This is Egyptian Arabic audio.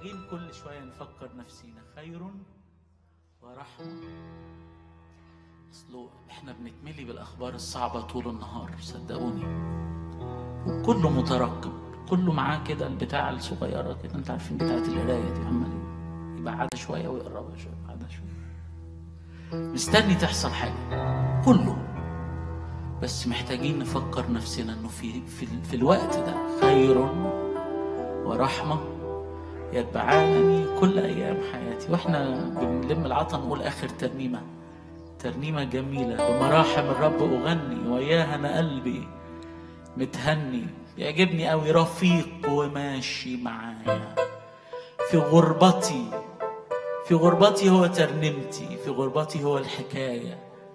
محتاجين كل شوية نفكر نفسينا خير ورحمة أصله إحنا بنتملي بالأخبار الصعبة طول النهار صدقوني وكله مترقب كله معاه كده البتاع الصغيرة كده أنت عارفين بتاعة القراية دي عمال يبعدها شوية ويقربها شوية يبعدها شوية مستني تحصل حاجة كله بس محتاجين نفكر نفسنا انه في في, في الوقت ده خير ورحمه يتبعانني كل ايام حياتي واحنا بنلم العطا نقول اخر ترنيمه ترنيمه جميله بمراحم الرب اغني وياها انا قلبي متهني بيعجبني قوي رفيق وماشي معايا في غربتي في غربتي هو ترنيمتي في غربتي هو الحكايه